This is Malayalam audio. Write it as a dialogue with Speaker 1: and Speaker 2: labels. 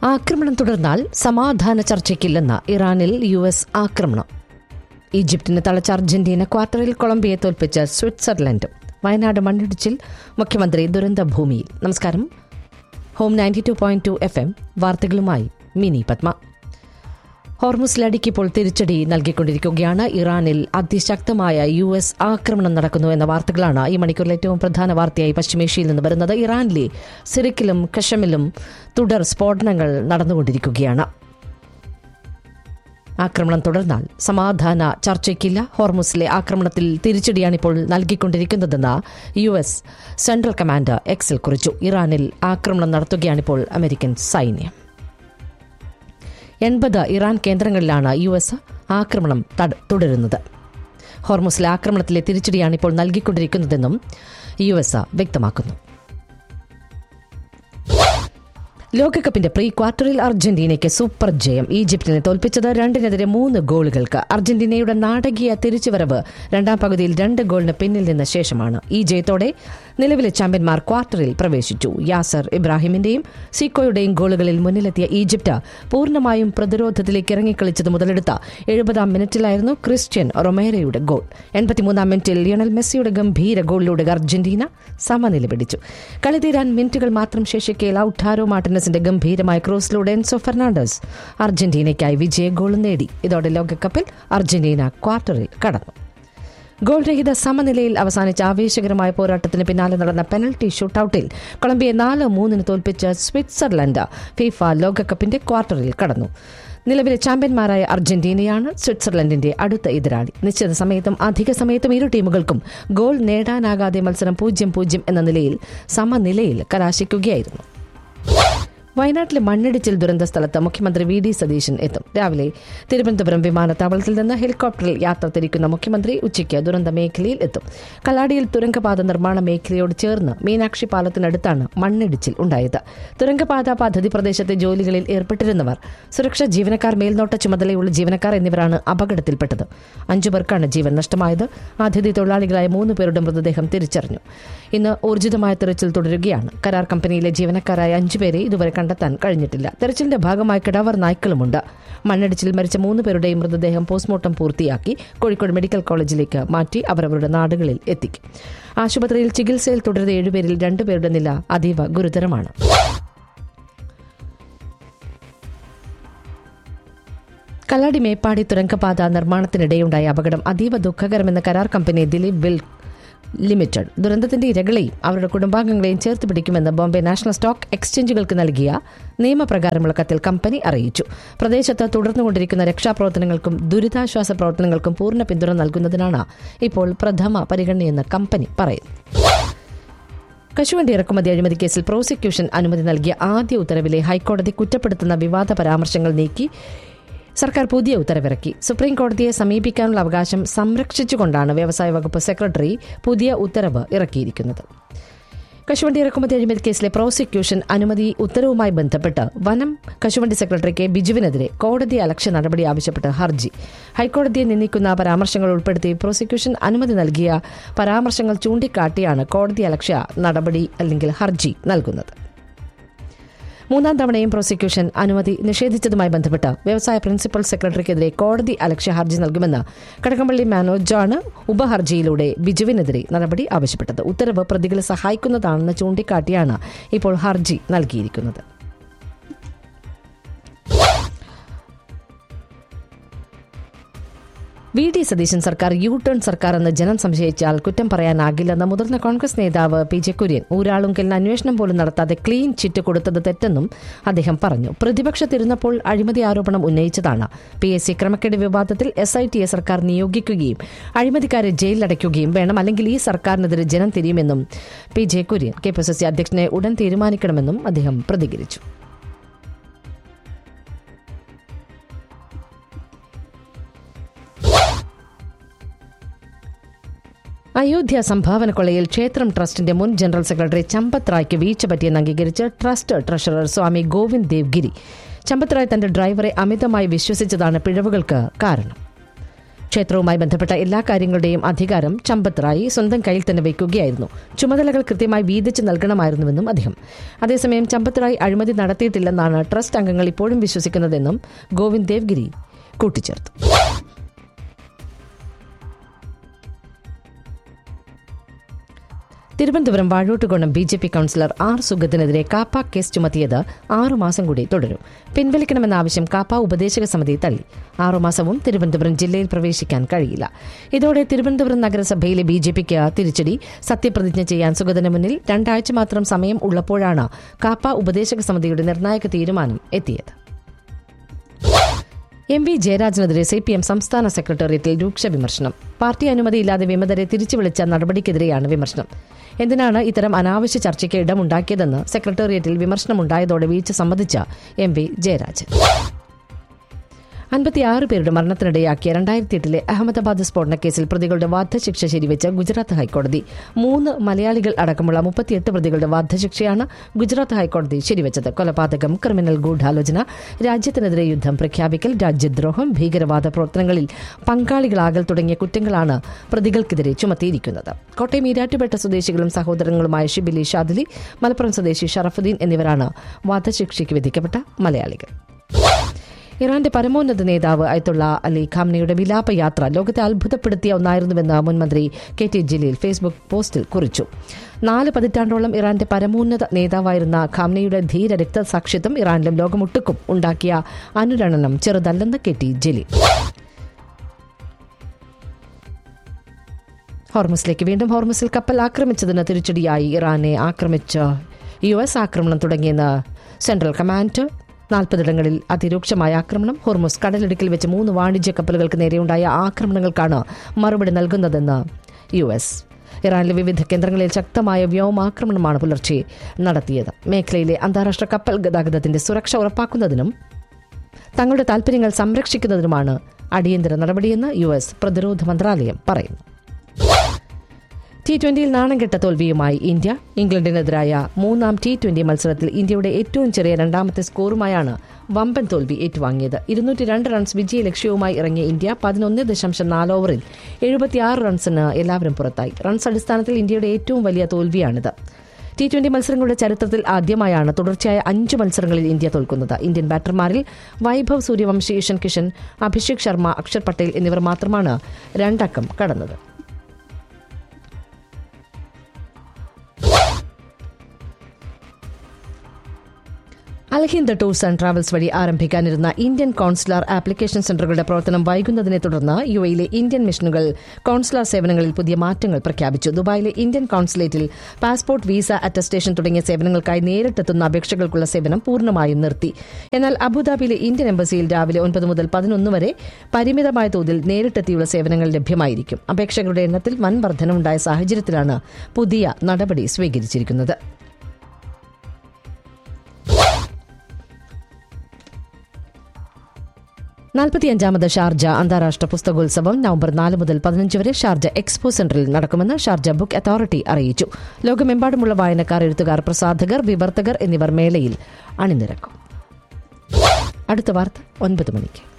Speaker 1: ആക്രമണം തുടർന്നാൽ സമാധാന ചർച്ചയ്ക്കില്ലെന്ന് ഇറാനിൽ യു എസ് ആക്രമണം ഈജിപ്തിന് തളച്ച അർജന്റീന ക്വാർട്ടറിൽ കൊളംബിയയെ തോൽപ്പിച്ച സ്വിറ്റ്സർലൻഡും വയനാട് മണ്ണിടിച്ചിൽ മുഖ്യമന്ത്രി ദുരന്ത ഭൂമിയിൽ നമസ്കാരം ഹോം ninety two point two F M വാർത്തകളുമായി മിനി പത്മ ഹോർമുസിലടിക്ക് ഇപ്പോൾ തിരിച്ചടി നൽകിക്കൊണ്ടിരിക്കുകയാണ് ഇറാനിൽ അതിശക്തമായ യു എസ് ആക്രമണം നടക്കുന്നു എന്ന വാർത്തകളാണ് ഈ മണിക്കൂറിൽ ഏറ്റവും പ്രധാന വാർത്തയായി പശ്ചിമേഷ്യയിൽ നിന്ന് വരുന്നത് ഇറാനിലെ സിറിക്കിലും കഷമിലും തുടർ സ്ഫോടനങ്ങൾ നടന്നുകൊണ്ടിരിക്കുകയാണ് ആക്രമണം തുടർന്നാൽ സമാധാന ചർച്ചയ്ക്കില്ല ഹോർമുസിലെ ആക്രമണത്തിൽ തിരിച്ചടിയാണ് ഇപ്പോൾ നൽകിക്കൊണ്ടിരിക്കുന്നതെന്ന് യു എസ് സെൻട്രൽ കമാൻഡർ എക്സിൽ കുറിച്ചു ഇറാനിൽ ആക്രമണം നടത്തുകയാണിപ്പോൾ അമേരിക്കൻ സൈന്യം എൺപത് ഇറാൻ കേന്ദ്രങ്ങളിലാണ് യു എസ് ആക്രമണം തട- തുടരുന്നത് ഹോർമുസിലെ ആക്രമണത്തിലെ തിരിച്ചടിയാണ് ഇപ്പോൾ നൽകിക്കൊണ്ടിരിക്കുന്നതെന്നും യു എസ് വ്യക്തമാക്കുന്നു ലോകകപ്പിന്റെ പ്രീ ക്വാർട്ടറിൽ അർജന്റീനയ്ക്ക് സൂപ്പർ ജയം ഈജിപ്തിനെ തോൽപ്പിച്ചത് രണ്ടിനെതിരെ മൂന്ന് ഗോളുകൾക്ക് അർജന്റീനയുടെ നാടകീയ തിരിച്ചുവരവ് രണ്ടാം പകുതിയിൽ രണ്ട് ഗോളിന് പിന്നിൽ നിന്ന ശേഷമാണ് ഈ ജയത്തോടെ നിലവിലെ ചാമ്പ്യന്മാർ ക്വാർട്ടറിൽ പ്രവേശിച്ചു യാസർ ഇബ്രാഹിമിന്റെയും സിക്കോയുടെയും ഗോളുകളിൽ മുന്നിലെത്തിയ ഈജിപ്ത് പൂർണ്ണമായും പ്രതിരോധത്തിലേക്ക് ഇറങ്ങിക്കളിച്ചത് മുതലെടുത്ത എഴുപതാം മിനിറ്റിലായിരുന്നു ക്രിസ്ത്യൻ റൊമേരയുടെ ഗോൾ എൺപത്തിമൂന്നാം മിനിറ്റിൽ ലിയണൽ മെസ്സിയുടെ ഗംഭീര ഗോളിലൂടെ അർജന്റീന സമനില പിടിച്ചു കളി തീരാൻ മിനിറ്റുകൾ മാത്രം ശേഷിക്കെ ലൌട്ടാരോ മാർട്ടിനസിന്റെ ഗംഭീരമായ ക്രോസിലൂടെ എൻസോ ഫെർണാണ്ടസ് അർജന്റീനയ്ക്കായി വിജയ ഗോൾ നേടി ഇതോടെ ലോകകപ്പിൽ അർജന്റീന ക്വാർട്ടറിൽ കടന്നു ഗോൾ രഹിത സമനിലയിൽ അവസാനിച്ച ആവേശകരമായ പോരാട്ടത്തിന് പിന്നാലെ നടന്ന പെനൽറ്റി ഷൂട്ടൌട്ടിൽ കൊളംബിയ നാല് മൂന്നിന് തോൽപ്പിച്ച സ്വിറ്റ്സർലൻഡ് ഫിഫ ലോകകപ്പിന്റെ ക്വാർട്ടറിൽ കടന്നു നിലവിലെ ചാമ്പ്യന്മാരായ അർജന്റീനയാണ് സ്വിറ്റ്സർലൻഡിന്റെ അടുത്ത എതിരാളി നിശ്ചിത സമയത്തും അധിക സമയത്തും ഇരു ടീമുകൾക്കും ഗോൾ നേടാനാകാതെ മത്സരം പൂജ്യം പൂജ്യം എന്ന നിലയിൽ സമനിലയിൽ കലാശിക്കുകയായിരുന്നു വയനാട്ടിലെ മണ്ണിടിച്ചിൽ ദുരന്ത സ്ഥലത്ത് മുഖ്യമന്ത്രി വി ഡി സതീശൻ എത്തും രാവിലെ തിരുവനന്തപുരം വിമാനത്താവളത്തിൽ നിന്ന് ഹെലികോപ്റ്ററിൽ യാത്ര തിരിക്കുന്ന മുഖ്യമന്ത്രി ഉച്ചയ്ക്ക് ദുരന്ത മേഖലയിൽ എത്തും കല്ലാടിയിൽ തുരങ്കപാത നിർമ്മാണ മേഖലയോട് ചേർന്ന് മീനാക്ഷി പാലത്തിനടുത്താണ് മണ്ണിടിച്ചിൽ ഉണ്ടായത് തുരങ്കപാത പദ്ധതി പ്രദേശത്തെ ജോലികളിൽ ഏർപ്പെട്ടിരുന്നവർ സുരക്ഷാ ജീവനക്കാർ മേൽനോട്ട ചുമതലയുള്ള ജീവനക്കാർ എന്നിവരാണ് അപകടത്തിൽപ്പെട്ടത് അഞ്ചു പേർക്കാണ് ജീവൻ നഷ്ടമായത് അതിഥി തൊഴിലാളികളായ മൂന്ന് പേരുടെ മൃതദേഹം തിരിച്ചറിഞ്ഞു ഇന്ന് ഊർജിതമായ തെരച്ചിൽ തുടരുകയാണ് കരാർ കമ്പനിയിലെ ജീവനക്കാരായ അഞ്ചുപേരെ ഇതുവരെ കണ്ടെത്താൻ കഴിഞ്ഞിട്ടില്ല തെരച്ചിലിന്റെ ഭാഗമായി കിടാവർ നായ്ക്കളുമുണ്ട് മണ്ണിടിച്ചിൽ മരിച്ച മൂന്ന് പേരുടെയും മൃതദേഹം പോസ്റ്റ്മോർട്ടം പൂർത്തിയാക്കി കോഴിക്കോട് മെഡിക്കൽ കോളേജിലേക്ക് മാറ്റി അവരവരുടെ നാടുകളിൽ എത്തിക്കും ആശുപത്രിയിൽ ചികിത്സയിൽ തുടരുന്ന ഏഴുപേരിൽ രണ്ടുപേരുടെ നില അതീവ ഗുരുതരമാണ് കല്ലാടി മേപ്പാടി തുരങ്കപാത നിർമ്മാണത്തിനിടെയുണ്ടായ അപകടം അതീവ ദുഃഖകരമെന്ന് കരാർ കമ്പനി ദിലീപ് ബിൽ ലിമിറ്റഡ് ദുരന്തത്തിന്റെ ഇരകളെയും അവരുടെ കുടുംബാംഗങ്ങളെയും ചേർത്ത് പിടിക്കുമെന്ന് ബോംബെ നാഷണൽ സ്റ്റോക്ക് എക്സ്ചേഞ്ചുകൾക്ക് നൽകിയ നിയമപ്രകാരമുള്ള കത്തിൽ കമ്പനി അറിയിച്ചു പ്രദേശത്ത് തുടർന്നുകൊണ്ടിരിക്കുന്ന രക്ഷാപ്രവർത്തനങ്ങൾക്കും ദുരിതാശ്വാസ പ്രവർത്തനങ്ങൾക്കും പൂർണ്ണ പിന്തുണ നൽകുന്നതിനാണ് ഇപ്പോൾ പ്രഥമ പരിഗണനയെന്ന് കമ്പനി പറയുന്നു കശുവണ്ടി ഇറക്കുമതി അഴിമതി കേസിൽ പ്രോസിക്യൂഷൻ അനുമതി നൽകിയ ആദ്യ ഉത്തരവിലെ ഹൈക്കോടതി കുറ്റപ്പെടുത്തുന്ന വിവാദ പരാമർശങ്ങൾ നീക്കി സർക്കാർ പുതിയ ഉത്തരവിറക്കി സുപ്രീം കോടതിയെ സമീപിക്കാനുള്ള അവകാശം സംരക്ഷിച്ചുകൊണ്ടാണ് വ്യവസായ വകുപ്പ് സെക്രട്ടറി പുതിയ ഉത്തരവ് ഇറക്കിയിരിക്കുന്നത് കശുവണ്ടി ഇറക്കുമതി അഴിമതി കേസിലെ പ്രോസിക്യൂഷൻ അനുമതി ഉത്തരവുമായി ബന്ധപ്പെട്ട് വനം കശുവണ്ടി സെക്രട്ടറി കെ ബിജുവിനെതിരെ കോടതി അലക്ഷ്യ നടപടി ആവശ്യപ്പെട്ട് ഹർജി ഹൈക്കോടതിയെ നിന്ദിക്കുന്ന പരാമർശങ്ങൾ ഉൾപ്പെടുത്തി പ്രോസിക്യൂഷൻ അനുമതി നൽകിയ പരാമർശങ്ങൾ ചൂണ്ടിക്കാട്ടിയാണ് കോടതി അലക്ഷ്യ നടപടി അല്ലെങ്കിൽ ഹർജി നൽകുന്നത് മൂന്നാം തവണയും പ്രോസിക്യൂഷൻ അനുമതി നിഷേധിച്ചതുമായി ബന്ധപ്പെട്ട് വ്യവസായ പ്രിൻസിപ്പൽ സെക്രട്ടറിക്കെതിരെ കോടതി അലക്ഷ്യ ഹർജി നൽകുമെന്ന് കടകംപള്ളി മനോജാണ് ഉപഹർജിയിലൂടെ ബിജുവിനെതിരെ നടപടി ആവശ്യപ്പെട്ടത് ഉത്തരവ് പ്രതികളെ സഹായിക്കുന്നതാണെന്ന് ചൂണ്ടിക്കാട്ടിയാണ് ഇപ്പോൾ ഹർജി നൽകിയിരിക്കുന്നത് വി ഡി സതീശൻ സർക്കാർ യു ടേൺ സർക്കാർ എന്ന് ജനം സംശയിച്ചാൽ കുറ്റം പറയാനാകില്ലെന്ന് മുതിർന്ന കോൺഗ്രസ് നേതാവ് പി ജെ കുര്യൻ ഊരാളുങ്കലിന് അന്വേഷണം പോലും നടത്താതെ ക്ലീൻ ചിറ്റ് കൊടുത്തത് തെറ്റെന്നും അദ്ദേഹം പറഞ്ഞു പ്രതിപക്ഷത്തിരുന്നപ്പോൾ അഴിമതി ആരോപണം ഉന്നയിച്ചതാണ് പി എസ് സി ക്രമക്കേട് വിവാദത്തിൽ എസ് ഐ ടിയെ സർക്കാർ നിയോഗിക്കുകയും അഴിമതിക്കാരെ ജയിലിലടയ്ക്കുകയും വേണം അല്ലെങ്കിൽ ഈ സർക്കാരിനെതിരെ ജനം തിരിയുമെന്നും P J Kurien K P C C അധ്യക്ഷനെ ഉടൻ തീരുമാനിക്കണമെന്നും അദ്ദേഹം പ്രതികരിച്ചു അയോധ്യ സംഭാവന കൊള്ളയിൽ ക്ഷേത്രം ട്രസ്റ്റിന്റെ മുൻ ജനറൽ സെക്രട്ടറി ചമ്പത് റായ്ക്ക് വീഴ്ച പറ്റിയെന്ന് അംഗീകരിച്ച് ട്രസ്റ്റ് ട്രഷറർ സ്വാമി ഗോവിന്ദ് ദേവ്ഗിരി ചമ്പത് റായ് തന്റെ ഡ്രൈവറെ അമിതമായി വിശ്വസിച്ചതാണ് പിഴവുകൾക്ക് കാരണം ക്ഷേത്രവുമായി ബന്ധപ്പെട്ട എല്ലാ കാര്യങ്ങളുടെയും അധികാരം ചമ്പത്ത് റായി സ്വന്തം കയ്യിൽ തന്നെ വയ്ക്കുകയായിരുന്നു ചുമതലകൾ കൃത്യമായി വീതിച്ച് നൽകണമായിരുന്നുവെന്നും അദ്ദേഹം അതേസമയം ചമ്പത്ത് റായി അഴിമതി നടത്തിയിട്ടില്ലെന്നാണ് ട്രസ്റ്റ് അംഗങ്ങൾ ഇപ്പോഴും വിശ്വസിക്കുന്നതെന്നും ഗോവിന്ദ് ദേവ്ഗിരി കൂട്ടിച്ചേർത്തു Thiruvananthapuram Vazhottukonam B J P councillor R സുഗത്തിനെതിരെ കാപ്പ കേസ് ചുമത്തിയത് ആറുമാസം കൂടി തുടരും പിൻവലിക്കണമെന്ന ആവശ്യം കാപ്പ ഉപദേശക സമിതി തള്ളി ആറുമാസവും തിരുവനന്തപുരം ജില്ലയിൽ പ്രവേശിക്കാൻ കഴിയില്ല ഇതോടെ തിരുവനന്തപുരം നഗരസഭയിലെ ബി ജെ പിക്ക് തിരിച്ചടി സത്യപ്രതിജ്ഞ ചെയ്യാൻ സുഗതന് മുന്നിൽ രണ്ടാഴ്ച മാത്രം സമയം ഉള്ളപ്പോഴാണ് കാപ്പ ഉപദേശക സമിതിയുടെ നിർണായക തീരുമാനം എത്തിയത് എം വി ജയരാജനെതിരെ സി പി എം സംസ്ഥാന സെക്രട്ടേറിയറ്റിൽ രൂക്ഷ വിമർശനം പാർട്ടി അനുമതിയില്ലാതെ വിമതരെ തിരിച്ചു വിളിച്ച നടപടിക്കെതിരെയാണ് വിമർശനം എന്തിനാണ് ഇത്തരം അനാവശ്യ ചർച്ചയ്ക്ക് ഇടമുണ്ടാക്കിയതെന്ന് സെക്രട്ടേറിയറ്റിൽ വിമർശനമുണ്ടായതോടെ വീഴ്ച സമ്മതിച്ച എം വി ജയരാജൻ അൻപത്തിയാറ് പേരുടെ മരണത്തിനിടയാക്കിയ രണ്ടായിരത്തി എട്ടിലെ അഹമ്മദാബാദ് സ്ഫോടനക്കേസിൽ പ്രതികളുടെ വധശിക്ഷ ശരിവെച്ച ഗുജറാത്ത് ഹൈക്കോടതി മൂന്ന് മലയാളികൾ അടക്കമുള്ള മുപ്പത്തിയെട്ട് പ്രതികളുടെ വധശിക്ഷയാണ് ഗുജറാത്ത് ഹൈക്കോടതി ശരിവെച്ചത് കൊലപാതകം ക്രിമിനൽ ഗൂഢാലോചന രാജ്യത്തിനെതിരെ യുദ്ധം പ്രഖ്യാപിക്കൽ രാജ്യദ്രോഹം ഭീകരവാദ പ്രവർത്തനങ്ങളിൽ പങ്കാളികളാകൽ തുടങ്ങിയ കുറ്റങ്ങളാണ് പ്രതികൾക്കെതിരെ ചുമത്തിയിരിക്കുന്നത് കോട്ടയം ഈരാറ്റുപേട്ട സ്വദേശികളും സഹോദരങ്ങളുമായ ഷിബിലി ഷാദിലി മലപ്പുറം സ്വദേശി ഷറഫുദ്ദീൻ എന്നിവരാണ് വധശിക്ഷയ്ക്ക് വിധിക്കപ്പെട്ട മലയാളികൾ ഇറാന്റെ പരമോന്നത നേതാവ് അയത്തുള്ള അലി ഖാംനയുടെ വിലാപ യാത്ര ലോകത്തെ അത്ഭുതപ്പെടുത്തിയ ഒന്നായിരുന്നുവെന്ന് മുൻമന്ത്രി കെ ടി ജലീൽ ഫേസ്ബുക്ക് പോസ്റ്റിൽ കുറിച്ചു നാല് പതിറ്റാണ്ടോളം ഇറാന്റെ പരമോന്നത നേതാവായിരുന്ന ഖാംനയുടെ ധീര രക്തസാക്ഷിത്വം ഇറാനിലും ലോകമൊട്ടുക്കും ഉണ്ടാക്കിയ അനുരണനം ചെറുതല്ലെന്ന് കെ ടി ജലീൽ ഹോർമസിലേക്ക് വീണ്ടും ഹോർമസിൽ കപ്പൽ ആക്രമിച്ചതിന് തിരിച്ചടിയായി ഇറാനെ ആക്രമിച്ച യു എസ് ആക്രമണം തുടങ്ങിയെന്ന് സെൻട്രൽ കമാൻഡ് നാൽപ്പതിടങ്ങളിൽ അതിരൂക്ഷമായ ആക്രമണം ഹോർമുസ് കടലിടുക്കിൽ വെച്ച് മൂന്ന് വാണിജ്യ കപ്പലുകൾക്ക് നേരെയുണ്ടായ ആക്രമണങ്ങൾക്കാണ് മറുപടി നൽകുന്നതെന്ന് യു എസ് ഇറാനിലെ വിവിധ കേന്ദ്രങ്ങളിൽ ശക്തമായ വ്യോമാക്രമണമാണ് പുലർച്ചെ നടത്തിയത് മേഖലയിലെ അന്താരാഷ്ട്ര കപ്പൽ ഗതാഗതത്തിന്റെ സുരക്ഷ ഉറപ്പാക്കുന്നതിനും തങ്ങളുടെ താൽപര്യങ്ങൾ സംരക്ഷിക്കുന്നതിനുമാണ് അടിയന്തര നടപടിയെന്ന് യു എസ് പ്രതിരോധ മന്ത്രാലയം പറയുന്നു ടി ട്വന്റിയിൽ നാണംകെട്ട തോൽവിയുമായി ഇന്ത്യ ഇംഗ്ലണ്ടിനെതിരായ മൂന്നാം ടി ട്വന്റി മത്സരത്തിൽ ഇന്ത്യയുടെ ഏറ്റവും ചെറിയ രണ്ടാമത്തെ സ്കോറുമായാണ് വമ്പൻ തോൽവി ഏറ്റുവാങ്ങിയത് ഇരുന്നൂറ്റി രണ്ട് റൺസ് വിജയ ലക്ഷ്യവുമായി ഇറങ്ങിയ ഇന്ത്യ പതിനൊന്ന് ദശാംശം നാല് ഓവറിൽ എഴുപത്തിയാറ് റൺസിന് എല്ലാവരും പുറത്തായി റൺസ് അടിസ്ഥാനത്തിൽ ഇന്ത്യയുടെ ഏറ്റവും വലിയ തോൽവിയാണിത് ടി ട്വന്റി മത്സരങ്ങളുടെ ചരിത്രത്തിൽ ആദ്യമായാണ് തുടർച്ചയായ അഞ്ച് മത്സരങ്ങളിൽ ഇന്ത്യ തോൽക്കുന്നത് ഇന്ത്യൻ ബാറ്റർമാരിൽ വൈഭവ് സൂര്യവംശി ഇഷൻ കിഷൻ അഭിഷേക് ശർമ്മ അക്ഷർ പട്ടേൽ എന്നിവർ മാത്രമാണ് രണ്ടക്കം കടന്നത് അൽഹിന്ദ് ടൂർസ് ആൻഡ് ട്രാവൽസ് വഴി ആരംഭിക്കാനിരുന്ന ഇന്ത്യൻ കോൺസുലാർ ആപ്ലിക്കേഷൻ സെന്ററുകളുടെ പ്രവർത്തനം വൈകുന്നതിനെ തുടർന്ന് യു എയിലെ ഇന്ത്യൻ മിഷനുകൾ കോൺസുലാർ സേവനങ്ങളിൽ പുതിയ മാറ്റങ്ങൾ പ്രഖ്യാപിച്ചു ദുബായിലെ ഇന്ത്യൻ കോൺസുലേറ്റിൽ പാസ്പോർട്ട് വീസ അറ്റസ്റ്റേഷൻ തുടങ്ങിയ സേവനങ്ങൾക്കായി നേരിട്ടെത്തുന്ന അപേക്ഷകൾക്കുള്ള സേവനം പൂർണ്ണമായും നിർത്തി എന്നാൽ അബുദാബിയിലെ ഇന്ത്യൻ എംബസിയിൽ രാവിലെ ഒൻപത് മുതൽ പതിനൊന്ന് വരെ പരിമിതമായ തോതിൽ നേരിട്ടെത്തിയുള്ള സേവനങ്ങൾ ലഭ്യമായിരിക്കും അപേക്ഷകരുടെ എണ്ണത്തിൽ വൻ വർധനവുണ്ടായ സാഹചര്യത്തിലാണ് പുതിയ നടപടി സ്വീകരിച്ചിരിക്കുന്നത് നാൽപ്പത്തിയഞ്ചാമത് ഷാർജ അന്താരാഷ്ട്ര പുസ്തകോത്സവം നവംബർ നാല് മുതൽ പതിനഞ്ച് വരെ ഷാർജ എക്സ്പോ സെന്ററിൽ നടക്കുമെന്ന് ഷാർജ ബുക്ക് അതോറിറ്റി അറിയിച്ചു ലോകമെമ്പാടുമുള്ള വായനക്കാർ എഴുത്തുകാർ പ്രസാധകർ വിവർത്തകർ എന്നിവർ മേളയിൽ അണിനിരക്കും അടുത്ത വാർത്ത ഒൻപത് മണിക്ക്